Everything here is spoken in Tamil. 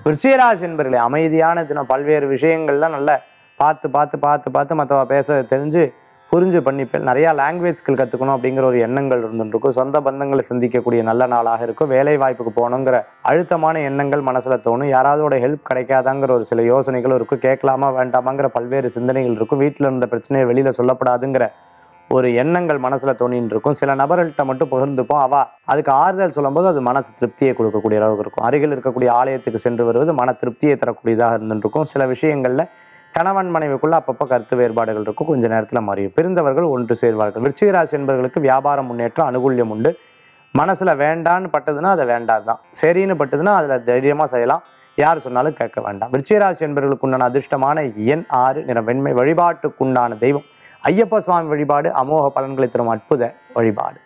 விருச்சிகராசி என்பர்களே அமைதியான தினம் பல்வேறு விஷயங்கள்லாம் நல்ல பார்த்து பார்த்து பார்த்து பார்த்து மற்றவ பேச தெரிஞ்சு புரிஞ்சு பண்ணிப்பேன் நிறையா லாங்குவேஜ் ஸ்கில் கற்றுக்கணும் அப்படிங்கிற ஒரு எண்ணங்கள் இருந்துருக்கும் சொந்த பந்தங்களை சந்திக்கக்கூடிய நல்ல நாளாக இருக்கும் வேலை வாய்ப்புக்கு போகணுங்கிற அழுத்தமான எண்ணங்கள் மனசில் தோணும் யாராவதோட ஹெல்ப் கிடைக்காதாங்கிற ஒரு சில யோசனைகள் இருக்கும் கேட்கலாமா வேண்டாமாங்கிற பல்வேறு சிந்தனைகள் இருக்கும் வீட்டில் இருந்த பிரச்சனையை வெளியில் சொல்லப்படாதுங்கிற ஒரு எண்ணங்கள் மனசில் தோணின்னு இருக்கும் சில நபர்கள்ட்ட மட்டும் பகிர்ந்துப்போம் அவ அதுக்கு ஆறுதல் சொல்லும்போது அது மனசு திருப்தியை கொடுக்கக்கூடிய அளவுக்கு இருக்கும் அருகில் இருக்கக்கூடிய ஆலயத்துக்கு சென்று வருவது மன திருப்தியை தரக்கூடியதாக இருந்துருக்கும் சில விஷயங்களில் கணவன் மனைவிக்குள்ள அப்பப்போ கருத்து வேறுபாடுகள் இருக்கும் கொஞ்ச நேரத்தில் மாறியும் பிரிந்தவர்கள் ஒன்று சேர்வார்கள் விருச்சிகராசி என்பவர்களுக்கு வியாபாரம் முன்னேற்றம் அனுகூல்யம் உண்டு மனசில் வேண்டான்னு பட்டதுன்னா அதை வேண்டாம் தான் சரின்னு பட்டதுன்னா அதில் தைரியமாக செய்யலாம் யார் சொன்னாலும் கேட்க வேண்டாம் விருச்சிகராசி என்பவர்களுக்கு உண்டான அதிர்ஷ்டமான எண் ஆறு நிற வெண்மை வழிபாட்டுக்குண்டான தெய்வம் ஐயப்ப சுவாமி வழிபாடு அமோக பலன்களை தரும் அற்புத வழிபாடு